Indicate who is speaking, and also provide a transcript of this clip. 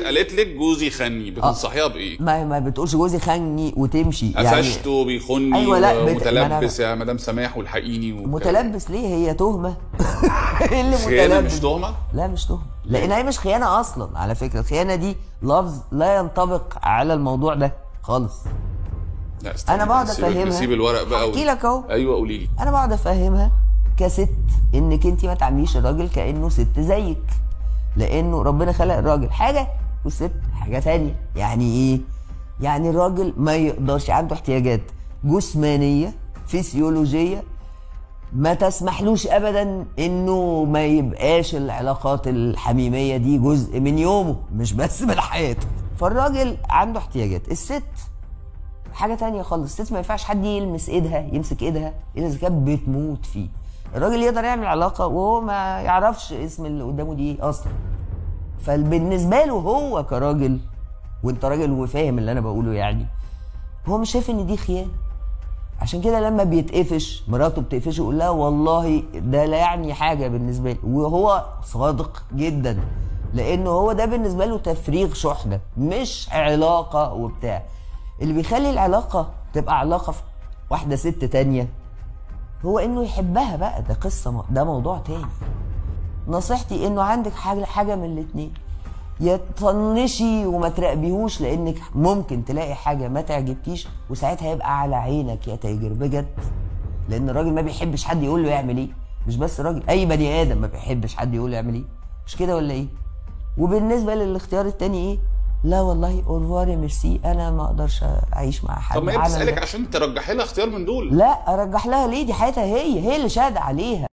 Speaker 1: قالت لك جوزي خني بتنصحيها بايه؟
Speaker 2: ما ما بتقولش جوزي خني وتمشي
Speaker 1: قفشته بيخني
Speaker 2: أيوة، لا، بت-
Speaker 1: متلبس يا مدام سماح والحقيني والكلام.
Speaker 2: متلبس ليه هي تهمه ايه اللي
Speaker 1: خيانه
Speaker 2: متلبس
Speaker 1: مش تهمه؟
Speaker 2: لا مش تهمه لان هي مش خيانه اصلا على فكره الخيانه دي لفظ لا ينطبق على الموضوع ده خالص
Speaker 1: لا استنى
Speaker 2: انا بقعد
Speaker 1: نسيب-
Speaker 2: افهمها
Speaker 1: نسيب الورق بقى
Speaker 2: احكي لك اهو
Speaker 1: ايوه قولي لي
Speaker 2: انا بقعد افهمها كست انك انت ما تعامليش الراجل كانه ست زيك لانه ربنا خلق الراجل حاجه والست حاجه تانية يعني ايه يعني الراجل ما يقدرش عنده احتياجات جسمانيه فسيولوجيه ما تسمحلوش ابدا انه ما يبقاش العلاقات الحميميه دي جزء من يومه مش بس من حياته فالراجل عنده احتياجات الست حاجه تانية خالص الست ما ينفعش حد يلمس ايدها يمسك ايدها الا اذا كانت بتموت فيه الراجل يقدر يعمل علاقه وهو ما يعرفش اسم اللي قدامه دي ايه اصلا فبالنسبه له هو كراجل وانت راجل وفاهم اللي انا بقوله يعني هو مش شايف ان دي خيانه عشان كده لما بيتقفش مراته بتقفشه يقول لها والله ده لا يعني حاجه بالنسبه لي وهو صادق جدا لانه هو ده بالنسبه له تفريغ شحنه مش علاقه وبتاع اللي بيخلي العلاقه تبقى علاقه في واحده ست تانية هو انه يحبها بقى ده قصه ده موضوع تاني نصيحتي انه عندك حاجه حاجه من الاتنين يا تطنشي وما تراقبيهوش لانك ممكن تلاقي حاجه ما تعجبكيش وساعتها يبقى على عينك يا تاجر بجد لان الراجل ما بيحبش حد يقول له يعمل ايه مش بس الراجل اي بني ادم ما بيحبش حد يقول له يعمل ايه مش كده ولا ايه وبالنسبه للاختيار التاني ايه لا والله اورفوار ميرسي انا ما اقدرش اعيش مع حد
Speaker 1: طب ما هي
Speaker 2: عمل
Speaker 1: بتسالك
Speaker 2: ده.
Speaker 1: عشان ترجحي لها اختيار من دول
Speaker 2: لا ارجح لها ليه دي حياتها هي هي اللي شاد عليها